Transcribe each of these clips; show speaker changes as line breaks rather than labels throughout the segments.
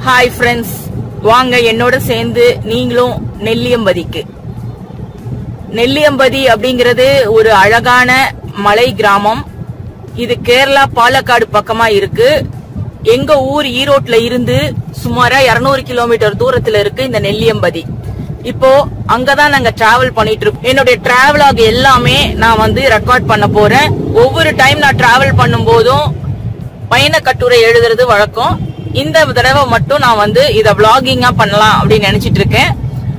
Hi friends வாங்க என்னோட சேர்ந்து நீங்களும் நெல்லியம்பதிக்கு நெல்லியம்பதி அப்படிங்கிறது ஒரு அழகான மலை கிராமம் இது கேரளா பாலக்காடு பக்கமா இருக்கு எங்க ஊர் ஈரோட்ல இருந்து சுமாரா 200 கிலோமீட்டர் தூரத்துல இருக்கு இந்த நெல்லியம்பதி இப்போ அங்கதான் நாங்க டிராவல் பண்ணிட்டு இருக்கோம் என்னுடைய டிராவலாக் எல்லாமே நான் வந்து ரெக்கார்ட் பண்ண போறேன் ஒவ்வொரு டைம் நான் டிராவல் பண்ணும்போதும் பயண கட்டுரை எழுதுறது வழக்கம் இந்த தடவை மட்டும் நான் வந்து இத vlogging-ஆ பண்ணலாம் அப்படின்னு நினைச்சிட்டு இருக்கேன்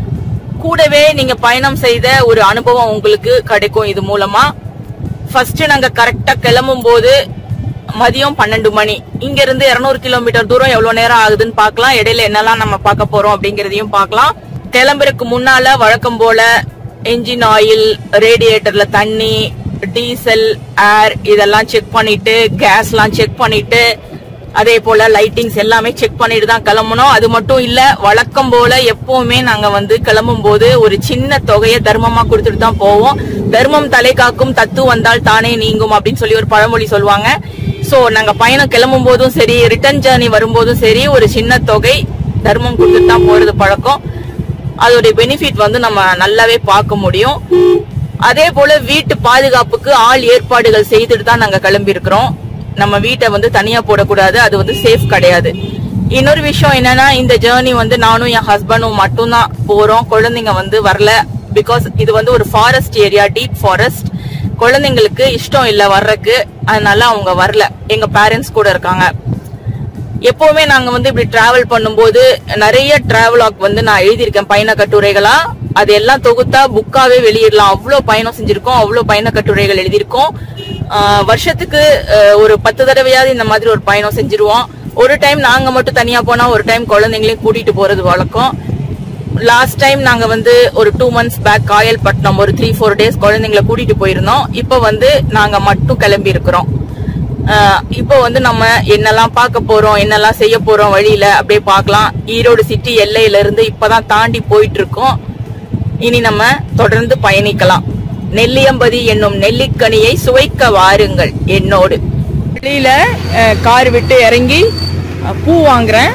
கூடவே நீங்க பயணம் செய்த ஒரு அனுபவம் உங்களுக்கு கிடைக்கும் இது மூலமா ஃபர்ஸ்ட் நாங்க கரெக்டா கிளம்பும் போது மதியம் பன்னெண்டு மணி இங்க இருந்து 200 கிலோமீட்டர் தூரம் எவ்வளவு நேரம் ஆகுதுன்னு பார்க்கலாம் இடையில என்னெல்லாம் நம்ம பார்க்க போறோம் அப்படிங்கறதையும் பார்க்கலாம் கிளம்புறதுக்கு முன்னால வழக்கம் போல என்ஜின் ஆயில் ரேடியேட்டர்ல தண்ணி டீசல் ஏர் இதெல்லாம் செக் பண்ணிட்டு கேஸ்லாம் செக் பண்ணிட்டு அதே போல லைட்டிங்ஸ் எல்லாமே செக் பண்ணிட்டு தான் கிளம்பணும் அது மட்டும் இல்ல வழக்கம் போல எப்பவுமே நாங்க வந்து கிளம்பும் போது ஒரு சின்ன தொகையை தர்மமா கொடுத்துட்டு தான் போவோம் தர்மம் தலை காக்கும் தத்து வந்தால் தானே நீங்கும் அப்படின்னு சொல்லி ஒரு பழமொழி சொல்லுவாங்க சோ நாங்க பயணம் கிளம்பும் போதும் சரி ரிட்டர்ன் ஜேர்னி வரும்போதும் சரி ஒரு சின்ன தொகை தர்மம் கொடுத்துட்டு தான் போறது பழக்கம் அதோடைய பெனிஃபிட் வந்து நம்ம நல்லாவே பார்க்க முடியும் அதே போல வீட்டு பாதுகாப்புக்கு ஆள் ஏற்பாடுகள் செய்துட்டு தான் நாங்க கிளம்பி இருக்கிறோம் நம்ம வீட்டை வந்து தனியா போடக்கூடாது அது வந்து சேஃப் கிடையாது இன்னொரு விஷயம் என்னன்னா இந்த ஜேர்னி வந்து நானும் என் ஹஸ்பண்டும் மட்டும்தான் போறோம் குழந்தைங்க வந்து வரல பிகாஸ் இது வந்து ஒரு ஃபாரஸ்ட் ஏரியா டீப் ஃபாரஸ்ட் குழந்தைங்களுக்கு இஷ்டம் இல்ல வர்றதுக்கு அதனால அவங்க வரல எங்க பேரண்ட்ஸ் கூட இருக்காங்க எப்பவுமே நாங்க வந்து இப்படி டிராவல் பண்ணும்போது நிறைய டிராவலாக் வந்து நான் எழுதியிருக்கேன் பயண கட்டுரைகளா அது எல்லாம் தொகுத்தா புக்காவே வெளியிடலாம் அவ்வளோ பயணம் செஞ்சிருக்கோம் அவ்வளோ பயண கட்டுரைகள் எழுதியிருக்கோம் ஆஹ் வருஷத்துக்கு ஆஹ் ஒரு பத்து தடவையாவது இந்த மாதிரி ஒரு பயணம் செஞ்சிருவோம் ஒரு டைம் நாங்க மட்டும் தனியா போனா ஒரு டைம் குழந்தைங்களையும் கூட்டிட்டு போறது வழக்கம் லாஸ்ட் டைம் நாங்க வந்து ஒரு டூ மந்த்ஸ் பேக் காயல்பட்டினம் ஒரு த்ரீ ஃபோர் டேஸ் குழந்தைங்களை கூட்டிட்டு போயிருந்தோம் இப்போ வந்து நாங்க மட்டும் கிளம்பி இருக்கிறோம் ஆஹ் இப்போ வந்து நம்ம என்னெல்லாம் பார்க்க போறோம் என்னெல்லாம் செய்ய போறோம் வழியில அப்படியே பார்க்கலாம் ஈரோடு சிட்டி எல்லையில இருந்து இப்பதான் தாண்டி போயிட்டு இருக்கோம் இனி நம்ம தொடர்ந்து பயணிக்கலாம் நெல்லியம்பதி என்னும் நெல்லிக்கனியை சுவைக்க வாருங்கள் என்னோடு வெளியில கார் விட்டு இறங்கி அஹ், பூ வாங்குறேன்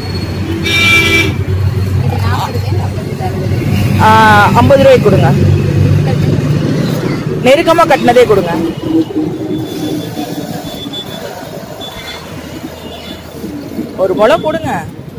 ஐம்பது ரூபாய் கொடுங்க நெருக்கமா கட்டினதே கொடுங்க ஒரு முளம் கொடுங்க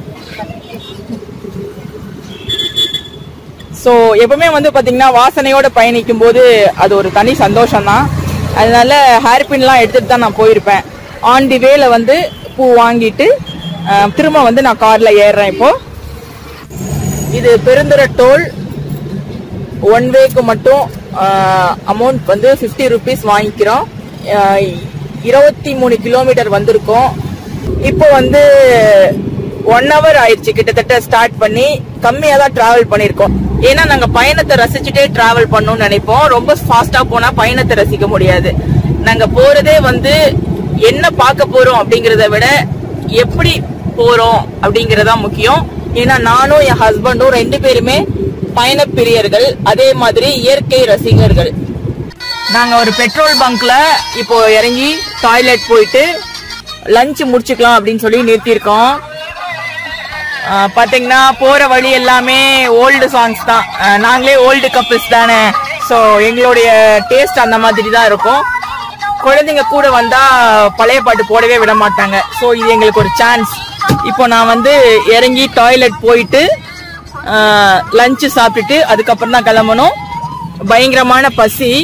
ஸோ எப்பவுமே வந்து பாத்தீங்கன்னா வாசனையோட பயணிக்கும் போது அது ஒரு தனி சந்தோஷம் தான் அதனால ஹேர்பின்லாம் எடுத்துட்டு தான் நான் போயிருப்பேன் ஆன் தி வேல வந்து பூ வாங்கிட்டு அஹ், திரும்ப வந்து நான் கார்ல ஏறுறேன் இப்போ இது பெருந்துறை டோல் ஒன் வேக்கு மட்டும் அமௌண்ட் வந்து ஃபிஃப்டி ருபீஸ் வாங்கிக்கிறோம் அஹ், இருபத்தி மூணு கிலோமீட்டர் வந்திருக்கோம் இப்போ வந்து ஒன் ஹவர் ஆயிடுச்சு கிட்டத்தட்ட ஸ்டார்ட் பண்ணி கம்மியா தான் டிராவல் பண்ணிருக்கோம் ஏன்னா நாங்க பயணத்தை ரசிச்சுட்டே டிராவல் பண்ணணும்னு நினைப்போம் ரொம்ப ஃபாஸ்டா போனா பயணத்தை ரசிக்க முடியாது நாங்க போறதே வந்து என்ன பார்க்க போறோம் அப்படிங்கறத விட எப்படி போறோம் அப்படிங்கறதா முக்கியம் ஏன்னா நானும் என் ஹஸ்பண்டும் ரெண்டு பேருமே பயணப்பிரியர்கள் அதே மாதிரி இயற்கை ரசிகர்கள் நாங்க ஒரு பெட்ரோல் பங்க்ல இப்போ இறங்கி டாய்லெட் போயிட்டு லஞ்ச் முடிச்சுக்கலாம் அப்படின்னு சொல்லி நிறுத்தியிருக்கோம் ஆஹ் பாத்தீங்கன்னா போற வழி எல்லாமே ஓல்டு சாங்ஸ் தான் ஆஹ் நாங்களே ஓல்டு கப்பிள்ஸ் தானே ஸோ எங்களுடைய டேஸ்ட் அந்த மாதிரி தான் இருக்கும் குழந்தைங்க கூட வந்தா பழைய பாட்டு போடவே விட மாட்டாங்க ஸோ இது எங்களுக்கு ஒரு சான்ஸ் இப்போ நான் வந்து இறங்கி டாய்லெட் போயிட்டு லஞ்சு சாப்பிட்டுட்டு அதுக்கப்புறம் தான் கிளம்பணும் பயங்கரமான பசி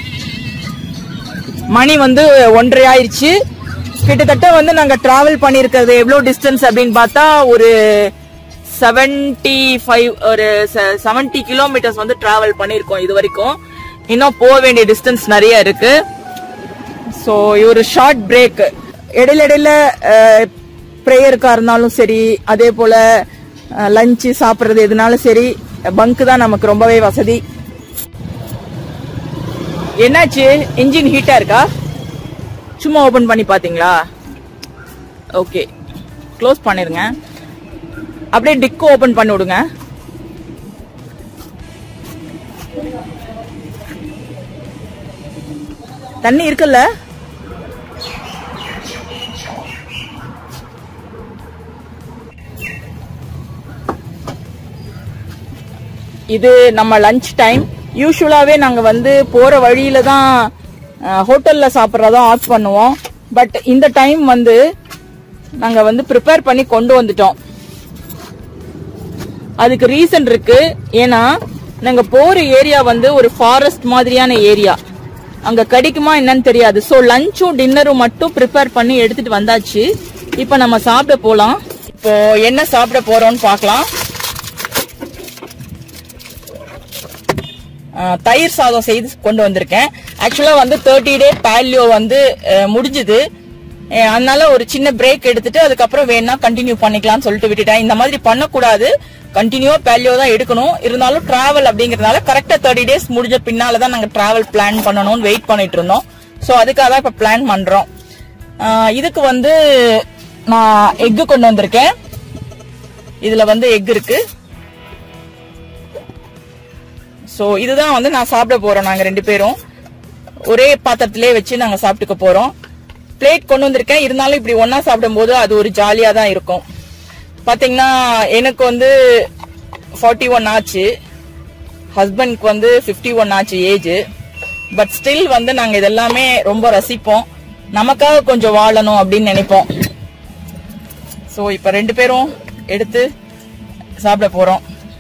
மணி வந்து ஒன்றரை ஆயிடுச்சு கிட்டத்தட்ட வந்து நாங்க டிராவல் பண்ணிருக்கிறது எவ்வளவு டிஸ்டன்ஸ் அப்படின்னு பார்த்தா ஒரு செவன்டி ஃபைவ் ஒரு செவன்டி கிலோமீட்டர்ஸ் வந்து டிராவல் பண்ணிருக்கோம் இது வரைக்கும் இன்னும் போக வேண்டிய டிஸ்டன்ஸ் நிறைய இருக்கு ஸோ ஒரு ஷார்ட் பிரேக் இடையில இடையில ப்ரேயருக்கா இருந்தாலும் சரி அதே போல லஞ்சு சாப்பிட்றது எதுனாலும் சரி பங்க் தான் நமக்கு ரொம்பவே வசதி என்னாச்சு இன்ஜின் ஹீட்டா இருக்கா சும்மா ஓபன் பண்ணி பாத்தீங்களா ஓகே க்ளோஸ் பண்ணிருங்க அப்படியே டிக்கு ஓபன் பண்ணி விடுங்க தண்ணி இருக்குல்ல இது நம்ம லஞ்ச் டைம் யூஸ்வலாவே நாங்க வந்து போற வழியில தான் ஹோட்டல்ல சாப்பிட்றதா ஆஃப் பண்ணுவோம் பட் இந்த டைம் வந்து நாங்க வந்து ப்ரிப்பேர் பண்ணி கொண்டு வந்துட்டோம் அதுக்கு ரீசன் இருக்கு ஏன்னா நாங்க போற ஏரியா வந்து ஒரு ஃபாரஸ்ட் மாதிரியான ஏரியா அங்க கிடைக்குமா என்னன்னு தெரியாது சோ லஞ்சும் டின்னரும் மட்டும் ப்ரிப்பேர் பண்ணி எடுத்துட்டு வந்தாச்சு இப்போ நம்ம சாப்பிட போலாம் இப்போ என்ன சாப்பிட போறோம்னு பார்க்கலாம் ஆஹ் தயிர் சாதம் செய்து கொண்டு வந்திருக்கேன் ஆக்சுவலா வந்து தேர்ட்டி டே பேலியோ வந்து அஹ், முடிஞ்சுது அஹ், அதனால ஒரு சின்ன பிரேக் எடுத்துட்டு அதுக்கப்புறம் வேணா கண்டினியூ பண்ணிக்கலாம்னு சொல்லிட்டு விட்டுட்டேன் இந்த மாதிரி பண்ணக்கூடாது கண்டினியூவா பேலியோ தான் எடுக்கணும் இருந்தாலும் டிராவல் அப்படிங்கறதுனால கரெக்டா தேர்ட்டி டேஸ் முடிஞ்ச பின்னால தான் நாங்க டிராவல் பிளான் பண்ணணும்னு வெயிட் பண்ணிட்டு இருந்தோம் சோ அதுக்காக தான் இப்ப பிளான் பண்றோம் ஆஹ், இதுக்கு வந்து நான் எக்கு கொண்டு வந்திருக்கேன் இதுல வந்து எக் இருக்கு சோ இதுதான் வந்து நான் சாப்பிட போறோம் நாங்க ரெண்டு பேரும் ஒரே பாத்திரத்திலே வச்சு நாங்க சாப்பிட்டுக்க போறோம் பிளேட் கொண்டு வந்திருக்கேன் இருந்தாலும் இப்படி ஒண்ணா சாப்பிடும் போது அது ஒரு ஜாலியா தான் இருக்கும் பாத்தீங்கன்னா எனக்கு வந்து ஃபார்ட்டி ஒன் ஆச்சு ஹஸ்பண்ட்க்கு வந்து 51 ஒன் ஆச்சு ஏஜ் பட் ஸ்டில் வந்து நாங்க இதெல்லாமே ரொம்ப ரசிப்போம் நமக்காக கொஞ்சம் வாழணும் அப்படின்னு நினைப்போம் சோ இப்ப ரெண்டு பேரும் எடுத்து சாப்பிட போறோம்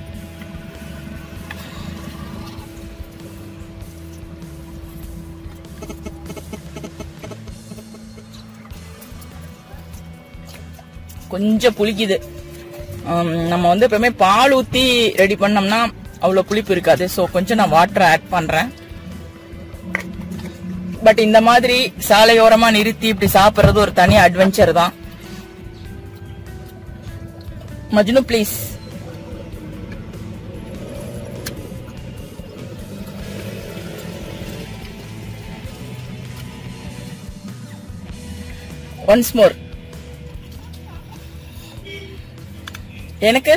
கொஞ்சம் புளிக்குது ஹம், நம்ம வந்து எப்பவுமே பால் ஊத்தி ரெடி பண்ணோம்னா அவ்வளவு புளிப்பு இருக்காது சோ கொஞ்சம் நான் வாட்டர் ஆட் பண்றேன் பட் இந்த மாதிரி சாலையோரமா நிறுத்தி இப்படி சாப்பிடுறது ஒரு தனி அட்வென்ச்சர் தான் மஜ்னு ப்ளீஸ் ஒன்ஸ் மோர் எனக்கு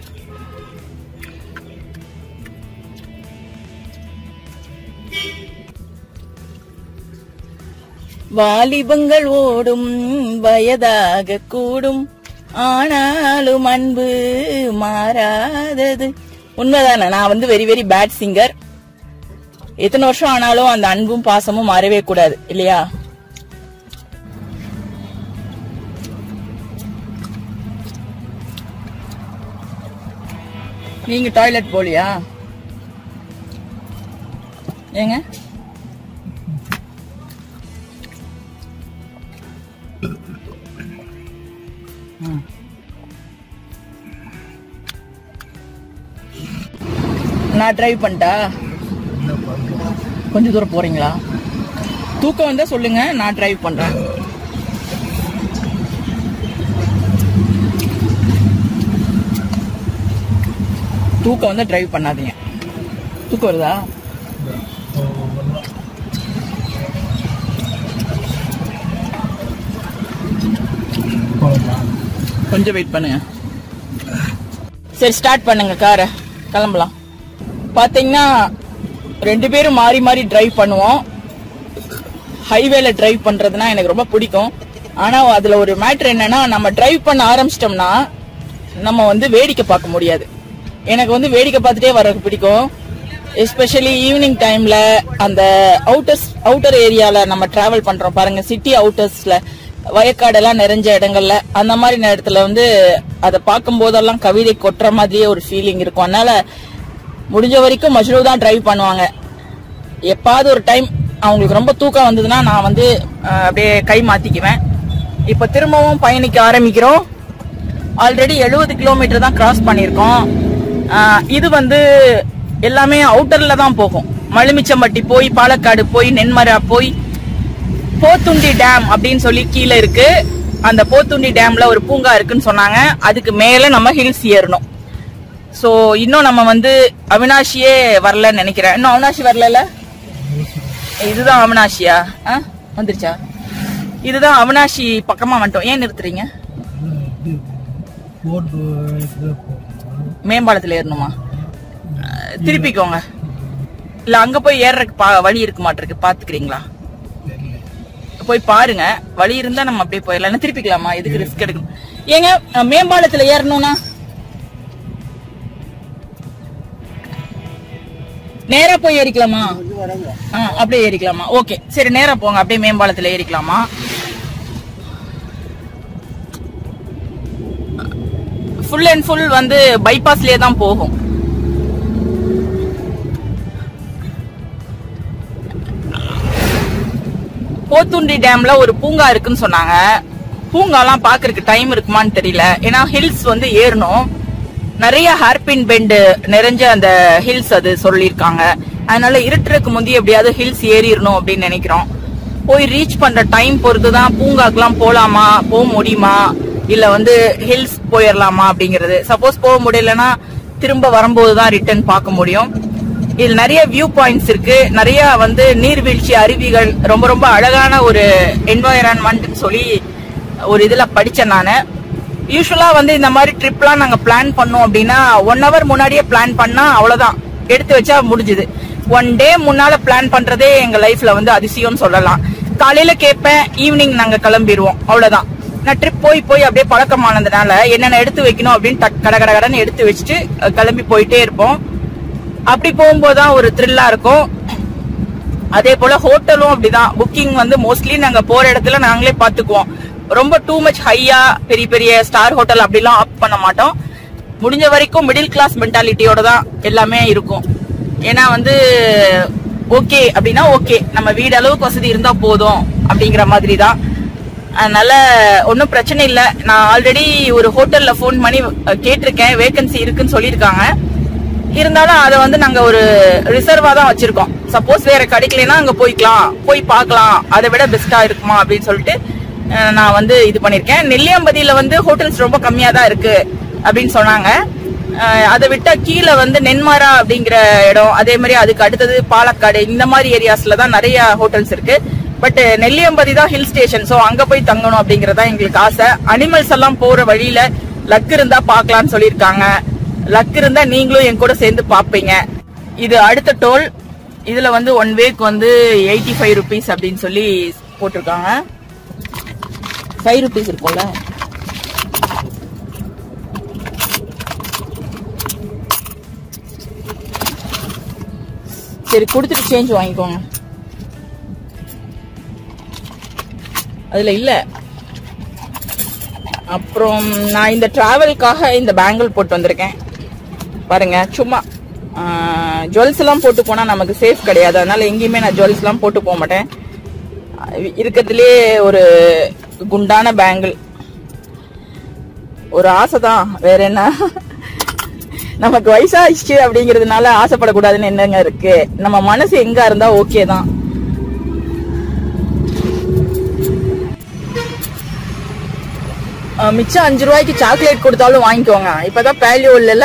வாலிபங்கள் ஓடும் வயதாக கூடும் ஆனாலும் அன்பு மாறாதது உண்மைதானே நான் வந்து வெரி வெரி பேட் சிங்கர் எத்தனை வருஷம் ஆனாலும் அந்த அன்பும் பாசமும் மாறவே கூடாது இல்லையா நீங்க டாய்லெட் போலியா ஏங்க ம். நான் டிரைவ் பண்ணிட்டா கொஞ்ச தூரம் போறீங்களா தூக்கம் வந்தா சொல்லுங்க நான் டிரைவ் பண்றேன் தூக்கம் வந்து டிரைவ் பண்ணாதீங்க தூக்கம் வருதா கொஞ்சம் வெயிட் பண்ணுங்க சரி ஸ்டார்ட் பண்ணுங்க காரை கிளம்பலாம் பாத்தீங்கன்னா ரெண்டு பேரும் மாறி மாறி டிரைவ் பண்ணுவோம் ஹைவேல டிரைவ் பண்றதுனா எனக்கு ரொம்ப பிடிக்கும் ஆனா அதுல ஒரு மேட்ரு என்னன்னா நம்ம டிரைவ் பண்ண ஆரம்பிச்சிட்டோம்னா நம்ம வந்து வேடிக்கை பார்க்க முடியாது எனக்கு வந்து வேடிக்கை பார்த்துட்டே வர்றது பிடிக்கும் எஸ்பெஷலி ஈவினிங் டைம்ல அந்த அவுட்டர்ஸ் அவுட்டர் ஏரியால நம்ம டிராவல் பண்றோம் பாருங்க சிட்டி அவுட்டர்ஸ்ல வயக்காடெல்லாம் நிறைஞ்ச இடங்கள்ல அந்த மாதிரி நேரத்துல வந்து அதை பார்க்கும் போதெல்லாம் கவிதை கொட்டுற மாதிரியே ஒரு ஃபீலிங் இருக்கும் அதனால முடிஞ்ச வரைக்கும் மஜ்னு தான் டிரைவ் பண்ணுவாங்க எப்பாவது ஒரு டைம் அவங்களுக்கு ரொம்ப தூக்கம் வந்ததுன்னா நான் வந்து அஹ், அப்படியே கை மாத்திக்குவேன் இப்ப திரும்பவும் பயணிக்க ஆரம்பிக்கிறோம் ஆல்ரெடி 70 கிலோமீட்டர் தான் கிராஸ் பண்ணியிருக்கோம் அஹ், இது வந்து எல்லாமே அவுட்டர்ல தான் போகும் மழுமிச்சம்பட்டி போய் பாலக்காடு போய் நென்மரா போய் போத்துண்டி டேம் அப்படின்னு சொல்லி கீழே இருக்கு அந்த போத்துண்டி டேம்ல ஒரு பூங்கா இருக்குன்னு சொன்னாங்க அதுக்கு மேல நம்ம ஹில்ஸ் ஏறணும் சோ இன்னும் நம்ம வந்து அவினாஷியே வரலன்னு நினைக்கிறேன் இன்னும் அவினாஷி வரல இதுதான் அவினாஷியா ஆ? வந்துருச்சா இதுதான் அவினாஷி பக்கமா வந்துட்டோம் ஏன் நிறுத்துறீங்க
போட்டு
மேம்பாலத்துல ஏறணுமா அஹ், திருப்பிக்கோங்க இல்ல அங்க போய் ஏறதுக்கு பா- வழி இருக்க மாட்டிருக்கு பாத்துக்கிறீங்களா போய் பாருங்க வழி இருந்தா நம்ம அப்படியே போயிடலாம் இல்ல திருப்பிக்கலாமா எதுக்கு ரிஸ்க் எடுக்கணும் ஏங்க அஹ், மேம்பாலத்துல ஏறணும்னா நேரா போய் ஏறிக்கலாமா ஆ அப்படியே ஏறிக்கலாமா ஓகே சரி நேரா போங்க அப்படியே மேம்பாலத்துல ஏறிக்கலாமா ஃபுல் அண்ட் ஃபுல் வந்து பைபாஸ்லயே தான் போகும் போத்துண்டி டேம்ல ஒரு பூங்கா இருக்குன்னு சொன்னாங்க பூங்காலாம் பாக்குறதுக்கு டைம் இருக்குமான்னு தெரியல ஏன்னா ஹில்ஸ் வந்து ஏறணும் நிறைய ஹேர்பின் பெண்டு நிறைஞ்ச அந்த ஹில்ஸ் அது சொல்லியிருக்காங்க அதனால இருட்டுறதுக்கு முந்தி எப்படியாவது ஹில்ஸ் ஏறிடணும் அப்படின்னு நினைக்கிறோம் போய் ரீச் பண்ற டைம் பொறுத்து தான் பூங்காக்கெல்லாம் போலாமா போக முடியுமா இல்ல வந்து ஹில்ஸ் போயிடலாமா அப்படிங்கறது சப்போஸ் போக முடியலன்னா திரும்ப வரும்போது தான் ரிட்டர்ன் பார்க்க முடியும் இதுல நிறைய வியூ பாயிண்ட்ஸ் இருக்கு நிறைய வந்து நீர்வீழ்ச்சி அருவிகள் ரொம்ப ரொம்ப அழகான ஒரு என்வாயரன்மெண்ட் சொல்லி ஒரு இதுல படிச்சேன் நானு யூஸ்வலா வந்து இந்த மாதிரி ட்ரிப்லாம் நாங்க பிளான் பண்ணோம் அப்படின்னா ஒன் ஹவர் முன்னாடியே பிளான் பண்ணா அவ்வளவுதான் எடுத்து வச்சா முடிஞ்சுது ஒன் டே முன்னால பிளான் பண்றதே எங்க லைஃப்ல வந்து அதிசயம்னு சொல்லலாம் காலையில கேட்பேன் ஈவினிங் நாங்க கிளம்பிடுவோம் அவ்வளவுதான் நான் ட்ரிப் போய் போய் அப்படியே பழக்கமானதுனால என்னென்ன எடுத்து வைக்கணும் அப்படின்னு டக் கட கட கடன்னு எடுத்து வச்சுட்டு அஹ், கிளம்பி போயிட்டே இருப்போம் அப்படி போகும்போதுதான் ஒரு த்ரில்லா இருக்கும் அதே போல ஹோட்டலும் அப்படிதான் புக்கிங் வந்து மோஸ்ட்லி நாங்க போற இடத்துல நாங்களே பாத்துக்குவோம் ரொம்ப டூ மச் ஹையா பெரிய பெரிய ஸ்டார் ஹோட்டல் அப்படிலாம் ஆப் பண்ண மாட்டோம் முடிஞ்ச வரைக்கும் மிடில் கிளாஸ் மென்டாலிட்டியோட தான் எல்லாமே இருக்கும் ஏன்னா வந்து ஓகே அப்படின்னா ஓகே நம்ம வீடு அளவுக்கு வசதி இருந்தா போதும் அப்படிங்கிற மாதிரி தான் அதனால ஒன்றும் பிரச்சனை இல்லை நான் ஆல்ரெடி ஒரு ஹோட்டல்ல ஃபோன் பண்ணி அஹ், கேட்டிருக்கேன் வேகன்சி இருக்குன்னு சொல்லியிருக்காங்க இருந்தாலும் அதை வந்து நாங்க ஒரு ரிசர்வா தான் வச்சிருக்கோம் சப்போஸ் வேற கிடைக்கலனா அங்க போய்க்கலாம் போய் பார்க்கலாம் அதை விட பெஸ்டா இருக்குமா அப்படின்னு சொல்லிட்டு அஹ், நான் வந்து இது பண்ணிருக்கேன் நெல்லியம்பதியில வந்து ஹோட்டல்ஸ் ரொம்ப கம்மியா தான் இருக்கு அப்படின்னு சொன்னாங்க அஹ், அதை விட்டா கீழே வந்து நென்மாரா அப்படிங்கிற இடம் அதே மாதிரி அதுக்கு அடுத்தது பாலக்காடு இந்த மாதிரி ஏரியாஸ்ல தான் நிறைய ஹோட்டல்ஸ் இருக்கு பட் நெல்லியம்பதி தான் ஹில் ஸ்டேஷன் சோ அங்க போய் தங்கணும் அப்படிங்கறதா எங்களுக்கு ஆசை அனிமல்ஸ் எல்லாம் போற வழியில லக் இருந்தா பார்க்கலாம்னு சொல்லியிருக்காங்க லக் இருந்தா நீங்களும் என் கூட சேர்ந்து பாப்பீங்க இது அடுத்த டோல் இதுல வந்து ஒன் வேக்கு வந்து எயிட்டி ஃபைவ் ருபீஸ் அப்படின்னு சொல்லி போட்டிருக்காங்க ஃபைவ் ருபீஸ் இருக்கும்ல சரி கொடுத்துட்டு சேஞ்ச் வாங்கிக்கோங்க அதுல இல்ல அப்புறம் நான் இந்த டிராவல்காக இந்த பேங்கிள் போட்டு வந்திருக்கேன் பாருங்க சும்மா ஜுவல்ஸ் எல்லாம் போட்டு போனா நமக்கு சேஃப் கிடையாது அதனால எங்கேயுமே நான் ஜுவல்ஸ் எல்லாம் போட்டு போக மாட்டேன் அஹ் இருக்கிறதுலே ஒரு குண்டான பேங்கிள் ஒரு ஆசை தான் வேற என்ன நமக்கு வயசாயிடுச்சு அப்படிங்கறதுனால ஆசைப்படக்கூடாதுன்னு என்னங்க இருக்கு நம்ம மனசு எங்க இருந்தா ஓகே தான் அஹ் மிச்சம் அஞ்சு ரூபாய்க்கு சாக்லேட் கொடுத்தாலும் வாங்கிக்கோங்க இப்பதான் பேலியோ இல்லைல்ல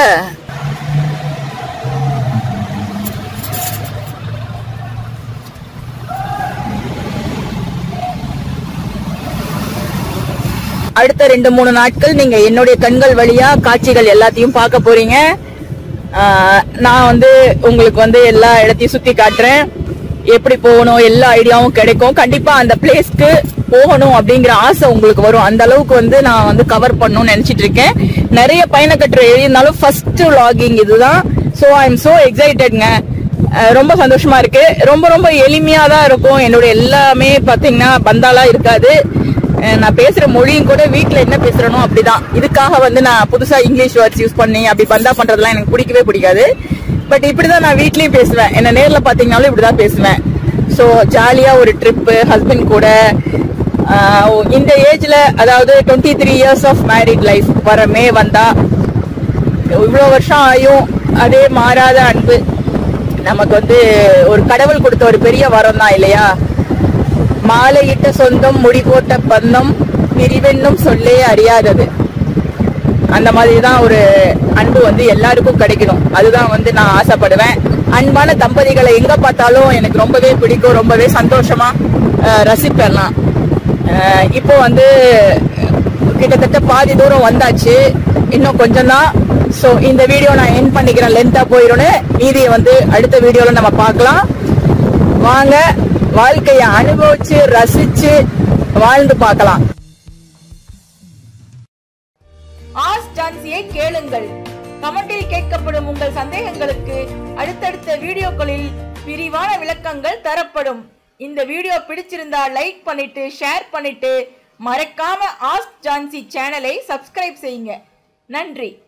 அடுத்த ரெண்டு மூணு நாட்கள் நீங்க என்னுடைய கண்கள் வழியா காட்சிகள் எல்லாத்தையும் பார்க்க போறீங்க ஆஹ் நான் வந்து உங்களுக்கு வந்து எல்லா இடத்தையும் சுத்தி காட்டுறேன் எப்படி போகணும் எல்லா ஐடியாவும் கிடைக்கும் கண்டிப்பா அந்த பிளேஸ்க்கு போகணும் அப்படிங்கிற ஆசை உங்களுக்கு வரும் அந்த அளவுக்கு வந்து நான் வந்து கவர் பண்ணணும்னு நினைச்சிட்டு இருக்கேன் நிறைய பயணக்கட்டுரை எழுதினாலும் ஃபர்ஸ்ட் vlogging இதுதான் ஸோ ஐ எம் so எக்ஸைட்டட்ங்க ரொம்ப சந்தோஷமா இருக்கு ரொம்ப ரொம்ப எளிமையா தான் இருக்கும் என்னோட எல்லாமே பாத்தீங்கன்னா பந்தாலா இருக்காது அஹ் நான் பேசுற மொழியும் கூட வீட்ல என்ன பேசுறனோ அப்படிதான் இதுக்காக வந்து நான் புதுசா இங்கிலீஷ் வேர்ட்ஸ் யூஸ் பண்ணி அப்படி பந்தா பண்றதெல்லாம் எனக்கு பிடிக்கவே பிடிக்காது பட் இப்படிதான் நான் வீட்லயும் பேசுவேன் என்ன நேர்ல பாத்தீங்கன்னாலும் இப்படிதான் பேசுவேன் சோ ஜாலியா ஒரு ட்ரிப் ஹஸ்பண்ட் கூட ஆஹ் இந்த ஏஜ்ல அதாவது twenty three years of married life வர மே வந்தா இவ்வளவு வருஷம் ஆயும் அதே மாறாத அன்பு நமக்கு வந்து ஒரு கடவுள் கொடுத்த ஒரு பெரிய வரம் தான் இல்லையா மாலையிட்ட சொந்தம் முடி போட்ட பந்தம் பிரிவென்னும் சொல்லே அறியாதது அந்த மாதிரி தான் ஒரு அன்பு வந்து எல்லாருக்கும் கிடைக்கணும் அதுதான் வந்து நான் ஆசைப்படுவேன் அன்பான தம்பதிகளை எங்க பார்த்தாலும் எனக்கு ரொம்பவே பிடிக்கும் ரொம்பவே சந்தோஷமா அஹ், ரசிப்பேன் நான் அஹ், இப்போ வந்து கிட்டத்தட்ட பாதி தூரம் வந்தாச்சு இன்னும் கொஞ்சம் தான் ஸோ இந்த வீடியோ நான் என் பண்ணிக்கிறேன் லென்த்தா போயிடும்னு மீதியை வந்து அடுத்த வீடியோல நம்ம பார்க்கலாம் வாங்க வாழ்க்கையை அனுபவிச்சு ரசிச்சு வாழ்ந்து பார்க்கலாம் ஆஸ் டான்ஸியை கேளுங்கள் கமெண்டில் கேட்கப்படும் உங்கள் சந்தேகங்களுக்கு அடுத்தடுத்த வீடியோக்களில் விரிவான விளக்கங்கள் தரப்படும் இந்த வீடியோ பிடிச்சிருந்தா லைக் பண்ணிட்டு ஷேர் பண்ணிட்டு மறக்காம ஆஸ்க் ஜான்சி சேனலை சப்ஸ்கிரைப் செய்யுங்க நன்றி